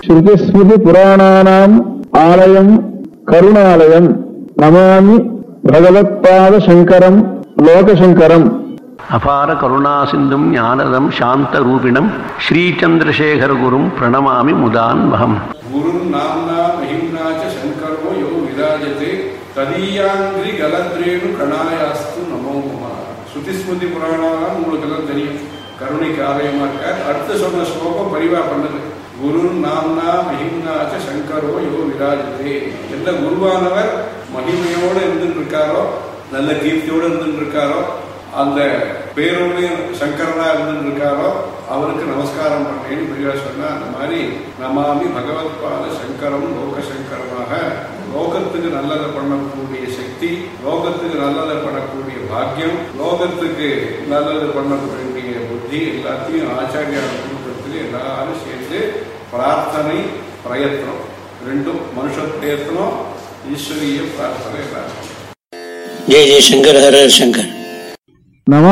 ஸ்ருதிஸ்மிருதி புராணானாம் ஆலயம் கருணாலயம் நமாமி பகவத்பாத சங்கரம் லோகசங்கரம் அபார கருணா சிந்தும் ஞானதம் சாந்த ரூபிணம் ஸ்ரீச்சந்திரசேகர குரும் பிரணமாமி முதான்வகம் गुरुं नाम्ना महिम्ना च शङ्करो यो विराजते ததீயாங்கிரி கலத்ரேனு கணாயாஸ்து நமோ நம ஸ்ருதிஸ்மிருதி புராணம் உங்களுக்கு எல்லாம் தெரியும் கருணைக்கு ஆலயமா இருக்கார் அடுத்து சொன்ன ஸ்லோகம் பரிவா பண்ணது குரு நாம்னா மகிம்னாச்ச சங்கரோ யோ விராஜதே எந்த குருவானவர் மகிமையோடு இருந்துட்டு இருக்காரோ நல்ல கீர்த்தியோடு இருந்துட்டு இருக்காரோ அந்த பேரோடு சங்கரனா இருந்துட்டு இருக்காரோ அவருக்கு நமஸ்காரம் பண்ணேன்னு பெரியவா சொன்னா அந்த மாதிரி நமாமி பகவத்பாத சங்கரம் லோக சங்கரமாக லோகத்துக்கு நல்லதை பண்ணக்கூடிய சக்தி லோகத்துக்கு நல்லதை பண்ணக்கூடிய பாக்கியம் லோகத்துக்கு நல்லது பண்ணக்கூடிய புத்தி எல்லாத்தையும் ஆச்சாரியா குடும்பத்தில் எல்லாரும் சேர்ந்து பிரார்த்தனை பிரயத்னம் ரெண்டும் மனுஷ பிரயத்னம் ஈஸ்வரிய பிரார்த்தனை எல்லாரும் जय जय शंकर हर हर शंकर நம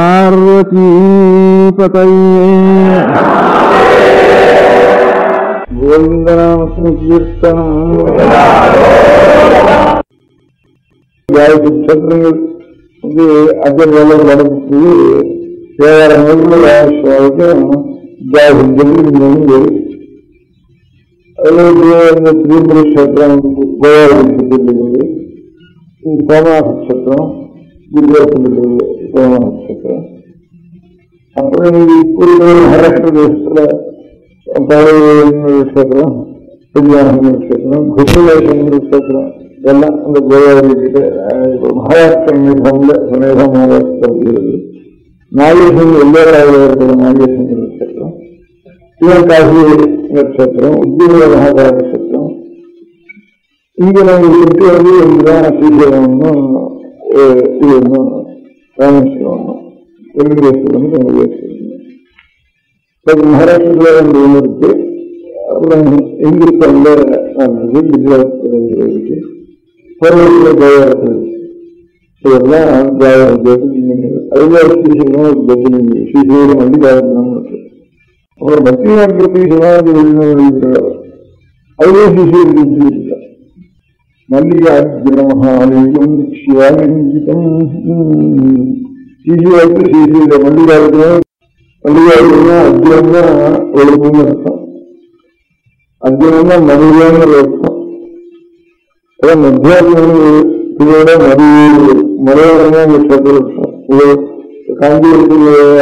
பார்வதீபதையே கோவிந்தநாம சங்கீர்த்தனம் காயத்ரி சத்திரங்கள் வந்து அஜர்வால நடந்துச்சு ஏழாயிரம் வரைக்கும் ஜாகிரதை அதில் இந்த திரிபுர கஷேத்திரம் கோவாவில் கோமா நட்சத்திரம் குருவாசத்தில் கோமா நட்சத்திரம் அப்புறம் இப்போ மகாராஷ்டிர தேசத்துல பழைய நட்சத்திரம் கல்யாண நட்சத்திரம் குசலேஷன் நட்சத்திரம் இதெல்லாம் அந்த கோதாவரி கிட்ட அஹ், இப்போ மகாராஷ்டிர மேகம்ல சமேகம் வருகிறது நாகேசன் எல்லோராக இருக்கிற நாகேசன் நட்சத்திரம் சிவகாசி நட்சத்திரம் உத்தியோக மகாகார நட்சத்திரம் இங்க நாங்கள் இருக்கு வந்து இதுதான் ஸ்ரீசைலம்னும் அஹ், இது ஒன்றும் ராமேஸ்வரம் வெங்கடேஸ்வரம் வெங்கடேஸ்வரம் மகாராஷ்டிரத்தில் ரெண்டு ஒன்று இருக்கு அப்புறம் இந்துஸ்தான்ல நடந்தது குஜராத்தில் இருக்கு பருவத்தில் கோவாரத்தில் இருக்கு இதெல்லாம் அதுதான் ஸ்ரீசைலம் ஒரு பதில் ஸ்ரீசைலம் வந்து காரணம் இருக்கு அப்புறம் பக்தி நாட்களுக்கு சிவாஜி வெளிநாடு அதுவே ஸ்ரீசைலம் இருக்கார் மல்லிகார்ஜுனமஹாலயம் சிவாலிங்கிதம் ஸ்ரீசிவாக்கு ஸ்ரீசீல மல்லிகார்ஜுனம் மல்லிகார்ஜுனா அர்ஜுனம்னா ஒழுங்குன்னு அர்த்தம் அர்ஜுனம்னா மதுரையான அர்த்தம் அதான் மத்தியாத்மோட மது மலையாளமா இந்த சதுரட்சம் இது காஞ்சிபுரத்தில்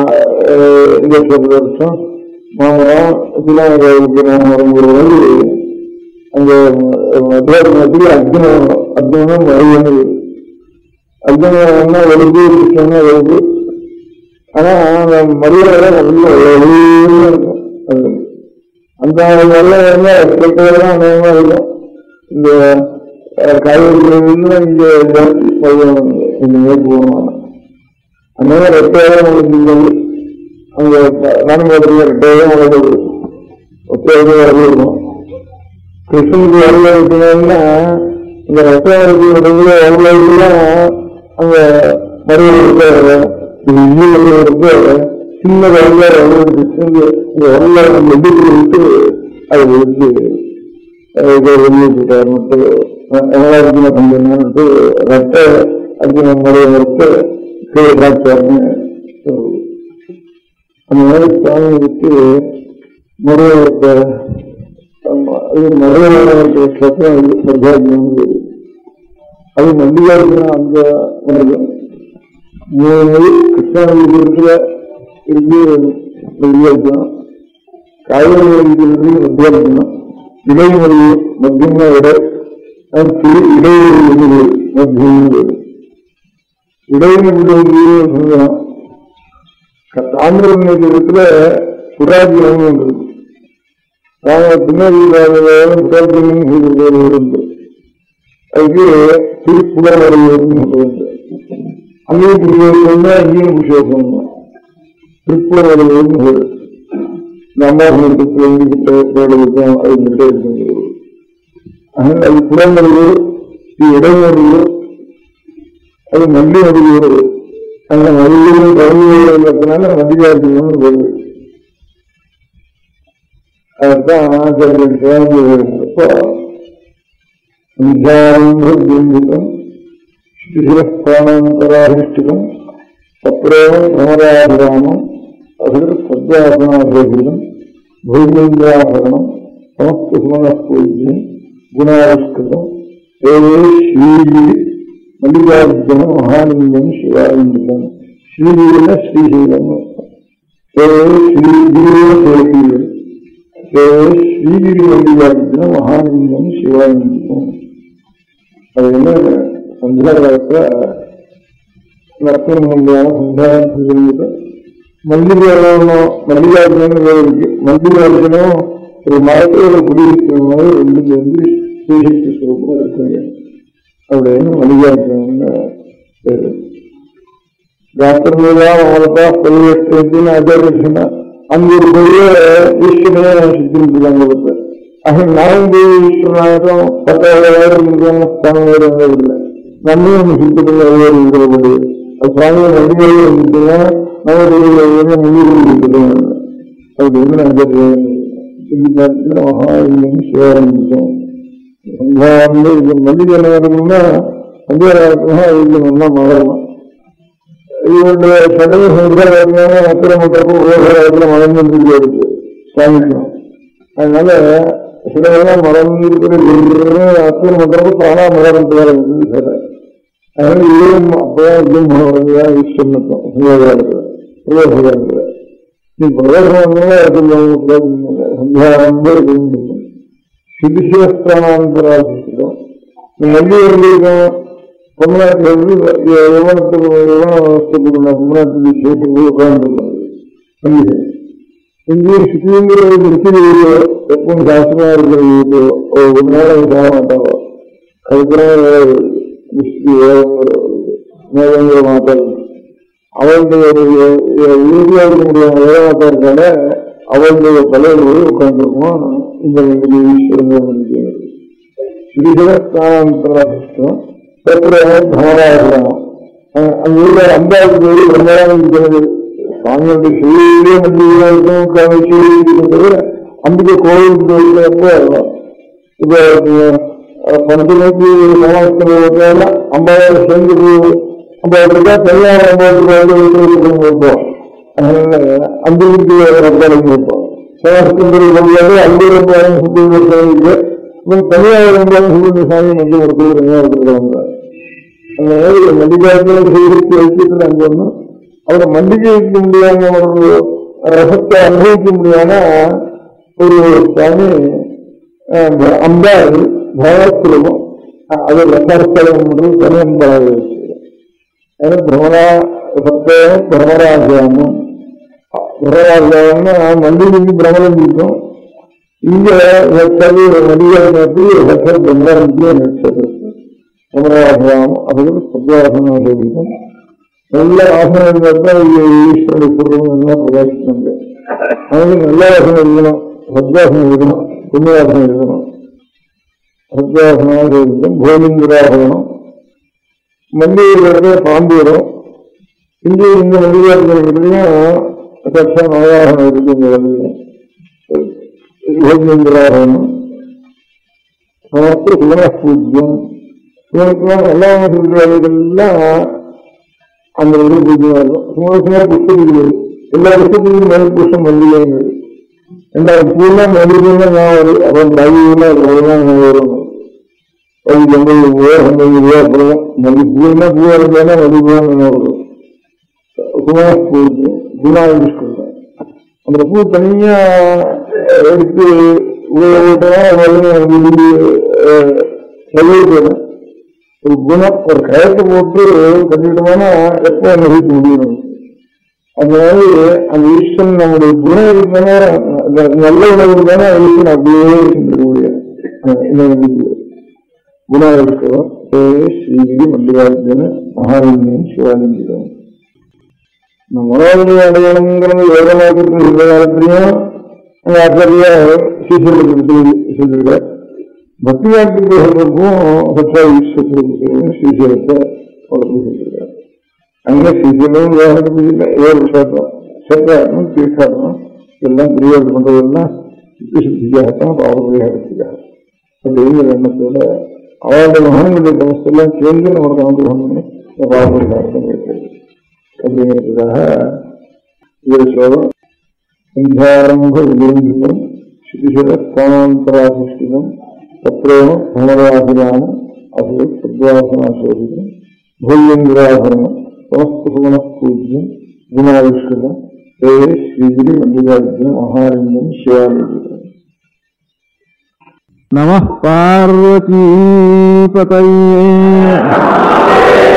இந்த சதுரட்சம் மாமரம் இதெல்லாம் வரும்போது அந்த மத்தியாத்மத்தில் அர்ஜுனம் அர்ஜுனம் மறைவனது அர்ஜுனா வருது கிருஷ்ணனா வருது ஆனா அந்த மரியாதை நல்ல ஒழுங்கா இருக்கும் அது அந்த நல்ல என்ன எக்ஸ்பெக்டெல்லாம் அநேகமா இருக்கும் இந்த காய்கறிகள் இங்க ஜாஸ்தி பருவம் இந்த மேற்கு போகணும் அந்த மாதிரி ரெட்டையாக உங்களுக்கு அங்க நானும் பார்த்தீங்க ரெட்டையாக வளர்ந்து ஒத்தையாக வரவே இருக்கும் கிருஷ்ணனுக்கு வரல இருக்கணும்னா இந்த ரசாயனத்துக்கு நடுவில் எவ்வளவுலாம் அங்க மறுபடியும் இருக்காரு இது இன்னும் இருக்கு சின்ன வரல கிருஷ்ணனுக்கு இந்த வரல நம்ம எதிர்த்து விட்டு அது வந்து வெளியிட்டார் மட்டும் எல்லாருக்குமே கம்பெனிட்டு ரத்த அர்ஜுன முறையை எடுத்து கீழே காட்டார்னு அந்த மாதிரி சுவாமிக்கு முறையை ஆமா, அது மதுரை சட்டம் பிரஜாஜனம் அது மல்லிகார்ஜுனா அந்த வருது மூணு கிருஷ்ணகிரி இருக்கிற இருக்கு மல்லிகார்ஜுனம் காய்கறி இருக்கு மத்தியார்ஜுனம் இடைமொழி மத்தியமா விட அது இடைவெளி மத்தியம் இடைவெளி சொல்லலாம் தாமிரத்துல புராஜனம் இருக்கு நாங்கள் பின்னாடி புத்தகத்திலும் இருந்து அதுக்கு திருப்புலவரையும் அங்கேயும் புரியோகம் அங்கேயும் புருஷோகம் திருப்புலவரையும் நம்மாசனத்துக்கு எங்கிட்ட தேடுவதும் அது கிட்ட இருக்கிறது அதனால அது புறமொழியூர் இடைமொழியூர் அது மல்லி மொழியூர் அந்த மல்லியும் கவிதையும் இருக்கிறதுனால மல்லிகார்ஜுனன் வருது அதுதான் ஆச்சாரியன் சேர்ந்து விஞ்ஞானம் ஸ்ரீரஸ்தானாந்தராதிஷ்டிதம் தத்ரேவ சமராபிராமம் அசுர சத்யாசனாசேகிதம் பூமிந்திராகரணம் சமஸ்த சுமனப்பூஜ்யம் குணாவிஷ்கிருதம் ஏவே ஸ்ரீகிரி மல்லிகார்ஜுன மகாலிங்கம் சிவாலிங்கம் ஸ்ரீகிரின ஸ்ரீசைலம் ஏவே ஸ்ரீகிரிய சேகிரி ஏவே ஸ்ரீகிரி மல்லிகார்ஜுன மகாலிங்கம் சிவாலிங்கம் அது என்ன சந்தியாகாலத்துல நடத்தணும் முடியாத சந்தியாகம் சொல்லிட்டு மல்லிகார்ஜுனம் மல்லிகார்ஜுனம் இருக்கு மல்லிகார்ஜுனம் ஒரு மரத்தோட குடியிருக்கிற மாதிரி ரெண்டு சேர்ந்து ஸ்ரீசக்தி சுரூபம் இருக்குங்க அப்படின்னு மல்லிகார்ஜுனம்னு பேரு டாக்டர்லாம் அவங்களுக்கா பதினெட்டு ஆச்சாரியா அங்க ஒரு பெரிய ஈஸ்வரனே சித்திருக்காங்க பத்து ஆக நான்கு ஈஸ்வரனாயிரம் பத்தாயிரம் இருக்காங்க ஸ்தானம் இல்லை நம்மளும் சித்திரங்கள் ஒவ்வொரு இருக்கிறபடி அது சுவாமியை நன்றிகளை வந்துட்டுங்க நம்ம முன்னுரிமை அப்படின்னு ஆச்சாரிய சித்திக்காட்டில் மகாலிங்கம் சிவாரம்பிச்சோம் வந்து இது மல்லிகை நேரம்னா மத்திய நேரத்துல இது நல்லா மலரலாம் இவருடைய சடங்கு சம்பிரதாயமான அத்திரமட்டப்பு உலகத்தில் மலர்ந்து இருக்கு சாமிக்கும் அதனால சிலவெல்லாம் மலர்ந்திருக்கிற அத்திரமட்டப்பு தானா மலர்ந்து வேற சொல்றேன் அதனால இதுவும் அப்பதான் இதுவும் மனோரஞ்சா ஈஸ்வரனுக்கும் சுயோகாரத்தில் பிரயோகாரத்தில் நீ பிரயோகம் சந்தியாரம் சிதிசிவஸ்தானாந்தராசிக்கிறோம் மல்லிகை இருந்திருக்கோம் தமிழ்நாட்டில் வந்து யுவனத்துக்கு யுவனத்துக்கு தமிழ்நாட்டுக்கு சேர்த்து உட்கார்ந்துருக்காங்க மல்லிகை இங்கே சுத்தீங்கிற இருக்குது எப்பவும் சாஸ்திரமா இருக்கிறது ஒரு நேரம் போக மாட்டாங்க அதுக்கப்புறம் மேலங்கிற மாட்டாங்க அவருடைய உறுதியா இருக்க முடியாத வேலை மாட்டா இருக்கால அவருடைய தலைவர் உட்கார்ந்துருக்கோம் இந்த ஈஸ்வரன் ஸ்ரீதரஸ்தானாந்தரம் தமராகிரமம் அந்த ஊர்ல அம்பாவுக்கு பேரு பிரம்மராமன் இருக்கிறது சுவாமியோட சூழலே மந்திரியா இருக்கும் காமிச்சு தவிர அம்பிகை கோயிலுக்கு போயிருக்கிறப்போ இப்போ பத்து நோக்கி சமாஸ்தம் அம்பாவோட சேர்ந்து அம்பாவுக்கு தனியார் அம்பாவுக்கு வைப்போம் அதனால அந்த வீட்டுக்கு ரத்தம் வைப்போம் சமாஸ்தம் வழியாக அந்த ரொம்ப தனியாக சுப்பிரமணிய சாமி வந்து ஒரு கோயில் தனியாக இருக்கிறாங்க அந்த நேரில் மல்லிகார்ஜுன செய்திருக்க வைத்தியத்தில் அங்க ஒன்றும் அவரை மல்லிகை வைக்க முடியாம ஒரு ரசத்தை அனுபவிக்க முடியாத ஒரு சாமி அம்பாள் பகவத்குலமும் அது ரசாஸ்தலம் தனி அம்பாள் வச்சு அது பிரமரா சத்தம் பிரமராஜாமும் பிரமராஜாமம்னா மல்லிகைக்கு பிரமரம் இருக்கும் இங்க நட்சது மதியானத்தில் நட்சத்திரம் பிரம்மாண்டிய நட்சத்திரம் சமராசனம் அதுக்கு சத்யாசனம் சொல்லிக்கும் நல்ல ஆசனம் இருந்தால் ஈஸ்வரனுடைய பூர்வம் எல்லாம் பிரகாசிப்பாங்க அவங்களுக்கு நல்ல ஆசனம் இருக்கணும் சத்யாசனம் இருக்கணும் புண்ணியாசனம் இருக்கணும் சத்யாசனம் இருக்கும் பூமிந்திராசனம் மல்லிகை பாம்பு வரும் இங்கே இந்த மல்லிகாசனம் சட்சா நவாசனம் இருக்கு இந்த மல்லிகை யோகேந்திராரணம் சமஸ்த சுமன பூஜ்யம் இவனுக்குலாம் எல்லாம் சொல்றாங்கெல்லாம் அந்த இது பூஜ்யமா இருக்கும் சுமார் சுமார் புஷ்பகிரி எல்லா புஷ்பகிரியும் மேல் புஷ்பம் மல்லிகைங்க ரெண்டாவது பூர்ணா மல்லிகை தான் வரும் அப்புறம் தகுதியெல்லாம் வரும் அது எண்பது ரூபா ஐம்பது ரூபா அப்புறம் மல்லி பூர்ணா பூவா இருந்தாலும் மல்லிகை வரும் சுமார் பூஜ்யம் குணாவிஷ்கம் அந்த பூ தனியா எடுத்து ஒரு குணம் ஒரு கயத்தை போட்டு கட்டிட்டோம்னா எப்போ அனுபவிக்க முடியும் அந்த மாதிரி அந்த ஈஸ்வரன் நம்முடைய குணம் இருந்தானே நல்ல உணவு இருந்தானே ஈஸ்வரன் அப்படியே இருக்கக்கூடிய குணம் இருக்கிறோம் ஸ்ரீகிரி மல்லிகார்ஜுன மகாலிங்கம் சிவாலிங்கம் இந்த மனோதனை அடையணுங்கிறது யோகமாக்கிறது இந்த காலத்திலையும் ஆச்சாரியா ஸ்ரீசைலத்துக்கு சொல்லியிருக்கார் பக்தி வாக்கிற்கு சொல்றதுக்கும் சத்யா ஈஸ்வரத்துக்கு ஸ்ரீசைலத்தை சொல்லியிருக்கார் அங்கே ஸ்ரீசைலம் விவாகத்துக்கு இல்லை ஏழு சாத்தம் சத்தியாத்மம் தீர்த்தாத்மம் எல்லாம் பிரியாடு பண்றதெல்லாம் சித்திசுத்திக்காகத்தான் பாவபரிகாரத்துக்காக அப்படிங்கிற எண்ணத்தோட அவருடைய மகன்களுடைய தமஸ்தெல்லாம் சேர்ந்து நமக்கு அனுகிரகம் பண்ணி இந்த பாவபரிகாரத்தை கேட்கிறது அப்படிங்கிறதுக்காக இது ஸ்லோகம் சந்தியாரம்ப விரும்பிதம் ஸ்ருதிசிர கோணாந்தராசிஷ்டிதம் தத்ரேம புனராசிராம அசுர சத்வாசனாசோதிதம் பூயந்திராபரணம் சமஸ்த சுகுண பூஜ்யம் குணாவிஷ்கிருதம் ते श्रीगिरि मल्लिकार्जुन महारञ्जन शिवानंद नमः पार्वतीपतये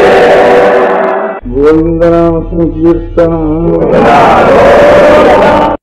गोविन्दनामसंकीर्तनम्